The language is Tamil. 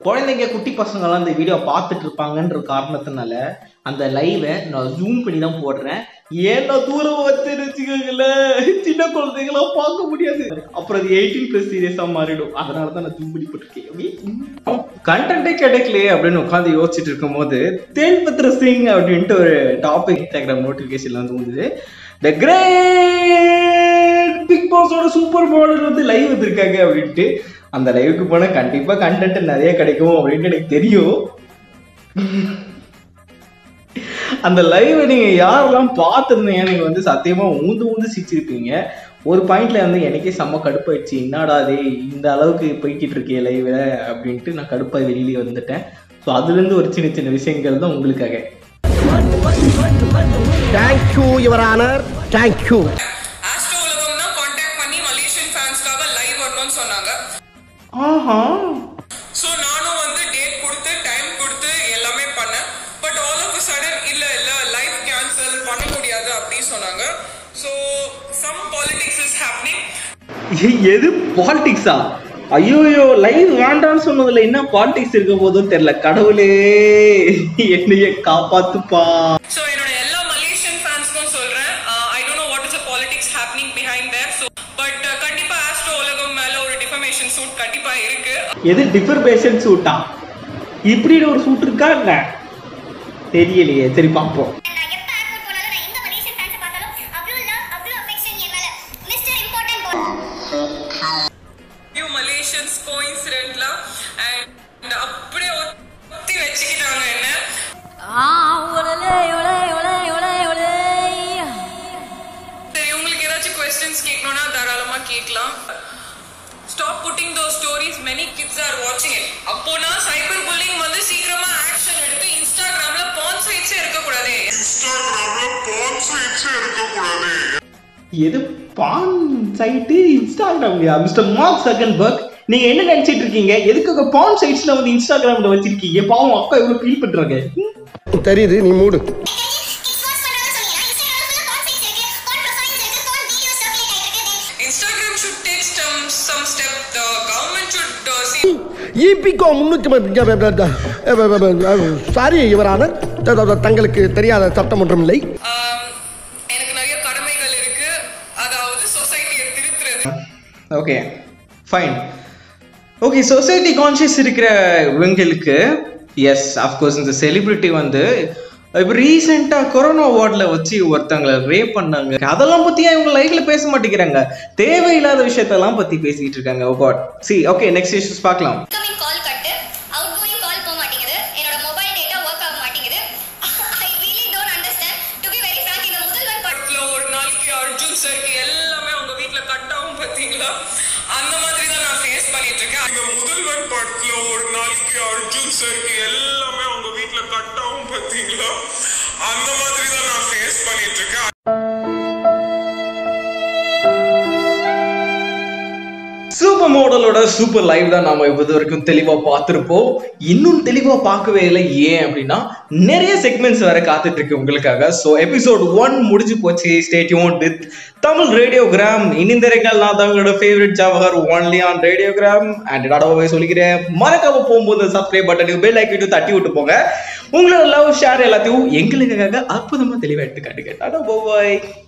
குழந்தைங்க குட்டி பசங்கள்லாம் இந்த வீடியோ பார்த்துட்டு இருப்பாங்கன்ற காரணத்தினால அந்த லைவை நான் ஜூம் பண்ணி தான் போடுறேன் ஏன்னா தூரம் வச்சு வச்சுக்கோங்களேன் சின்ன குழந்தைங்களாம் பார்க்க முடியாது அப்புறம் அது எயிட்டீன் பிளஸ் சீரியஸாக மாறிடும் அதனால தான் நான் ஜூம் பண்ணி போட்டிருக்கேன் கண்டென்ட்டே கிடைக்கலையே அப்படின்னு உட்காந்து யோசிச்சுட்டு இருக்கும்போது தேன்பத்ர சிங் அப்படின்ட்டு ஒரு டாபிக் இன்ஸ்டாகிராம் நோட்டிஃபிகேஷன்ல வந்து வந்தது த கிரேட் பிக் பாஸோட சூப்பர் மாடல் வந்து லைவ் வந்திருக்காங்க அப்படின்ட்டு அந்த லைவுக்கு போனால் கண்டிப்பாக கண்டென்ட் நிறைய கிடைக்கும் அப்படின்ட்டு எனக்கு தெரியும் அந்த லைவை நீங்க யாரெல்லாம் பார்த்துருந்தீங்க நீங்க வந்து சத்தியமா ஊந்து ஊந்து சிரிச்சிருப்பீங்க ஒரு பாயிண்ட்ல வந்து எனக்கே செம்ம கடுப்பாயிடுச்சு என்னடா டே இந்த அளவுக்கு போய்கிட்டு இருக்கே லைவ்ல அப்படின்ட்டு நான் கடுப்பாய் வெளியிலே வந்துட்டேன் ஸோ அதுல இருந்து ஒரு சின்ன சின்ன விஷயங்கள் தான் உங்களுக்காக thank you your honour thank you Astro உலகம் தான் காண்டாக்ட் பண்ணி மலேசியன் ஃபேன்ஸ்க்காக லைவ் வரணும்னு சொன்னாங்க ஆஹா ஸோ நானும் வந்து டேட் கொடுத்து டைம் கொடுத்து எல்லாமே பண்ணேன் பட் ஆல் ஆஃப் சடன் இல்லை இல்லை லைவ் கேன்சல் பண்ண முடியாது அப்படின்னு சொன்னாங்க so some politics is happening எ- எது பாலிடிக்ஸா ஐயோயோ லைவ் வேண்டாம்னு சொன்னதுல என்ன பாலிடிக்ஸ் இருக்க போதும் தெரியல கடவுளே என்னைய காப்பாத்துப்பா ஸோ என்னோட எல்லா மலேசியன் ஃபேன்ஸ்க்கும் சொல்கிறேன் I don't know what is a politics happening behind there so but கண்டிப்பாக ஆஸ்ட்ரோ உலகம் மேலே ஒரு டிஃபமேஷன் சூட் கண்டிப்பாக இருக்குது எது டிஃபர்மேஷன் சூட்டா இப்படி ஒரு சூட் இருக்கா என்ன தெரியலையே சரி பார்ப்போம் நான் எப்ப ஏர்போர்ட் போனாலும் நான் எங்க மலேசியன் ஃபேன்ஸ் பார்த்தாலும் அவ்வளவு லவ் அவ்வளவு அஃபெக்ஷன் என் மேல மிஸ்டர் இம்பார்ட்டன்ட் நியூ மலேசியன்ஸ் கோயின்சிடென்ட்ல அண்ட் அப்படியே ஒத்தி வச்சுக்கிட்டாங்க என்ன சரி உங்களுக்கு ஏதாச்சும் கொஸ்டின்ஸ் கேட்கணும்னா தாராளமா கேட்கலாம் stop putting those stories many kids are வாட்சிங் இட் அப்போனா சைபர் புல்லிங் வந்து சீக்கிரமா ஆக்ஷன் எடுத்து இன்ஸ்டாகிராம்ல பான் சைட்ஸே இருக்கக்கூடாதே எது பான் சைட்டு இன்ஸ்டாகிராம்லயா மிஸ்டர் மார்க் சகன்பர்க் நீங்க என்ன நினைச்சிட்டு இருக்கீங்க எதுக்காக பான் சைட்ஸ்ல வந்து இன்ஸ்டாகிராம்ல வச்சிருக்கீங்க பாவம் அக்கா இவ்வளவு ஃபீல் பண்றாங்க தெரியுது நீ மூடு கிட்ஸ் வாட்ச் பண்றாங்க சொன்னீங்க இன்ஸ்டாகிராம்ல ஃபுல்லா பான் சைட்ஸ் இருக்கு பான் வீடியோஸ் சர்க்குலேட் ஆயிட்டு இருக்கு Instagram should take some some step the government should இபிகோ முன்னூற்றி சாரி யுவர் ஆனர் தங்களுக்கு தெரியாத சட்டம் ஒன்றும் இல்லை எனக்கு நிறைய கடமைகள் இருக்கு அதாவது சொசைட்டியை திருத்துறது okay fine okay society conscious இருக்கிற இவங்களுக்கு எஸ் அஃப்கோர்ஸ் இந்த செலிபிரிட்டி வந்து இப்போ ரீசெண்டாக கொரோனா வார்டில் வச்சு ஒருத்தங்களை ரேப் பண்ணாங்க அதெல்லாம் பற்றியா இவங்க லைஃப்ல பேச மாட்டேங்கிறாங்க தேவையில்லாத விஷயத்தெல்லாம் பற்றி பேசிக்கிட்டு இருக்காங்க ஓ காட் சி ஓகே நெக்ஸ்ட் இஷ்யூஸ் பார்க்கலாம் incoming call cut outgoing call போக மாட்டேங்குது என்னோட மொபைல் டேட்டா ஒர்க் ஆக மாட்டேங்குது I really don't understand to be very frank இந்த முதல்வன் படம் படத்துல ஒரு நாளைக்கு அர்ஜுன் சருக்கு எல்லாமே உங்க வீட்ல கட் ஆகும் பாத்தீங்களா அந்த மாதிரி தான் நான் ஃபேஸ் பண்ணிட்டு இருக்கேன் இந்த முதல்வன் படத்துல ஒரு நாளைக்கு அர்ஜுன் சருக்கு எல்லாமே உங்க வீட்ல கட் ஆகும் பாத்தீங்களா அந்த மாதிரி தான் நான் ஃபேஸ் பண்ணிட்டு இருக்கேன் சூப்பர் மாடலோட சூப்பர் லைவ் தான் நாம இது வரைக்கும் தெளிவா பார்த்திருப்போம் இன்னும் தெளிவா பார்க்கவே இல்லை ஏன் அப்படின்னா நிறைய செக்மெண்ட்ஸ் வேற காத்துட்டு இருக்கு உங்களுக்காக ஸோ எபிசோட் ஒன் முடிஞ்சு போச்சு ஸ்டேட்யூன் வித் தமிழ் ரேடியோகிராம் இனிந்திரங்கள் நான் தங்களோட favourite Jawahar only on radiogram and நடவே சொல்லிக்கிறேன் மறக்காம போகும்போது சப்ஸ்கிரைப் பட்டன் பெல் ஐக்கிட்டு தட்டி விட்டு போங்க உங்களோட லவ் ஷேர் எல்லாத்தையும் எங்களுக்காக அற்புதமா தெளிவா எடுத்து காட்டுங்க டாடா பாய்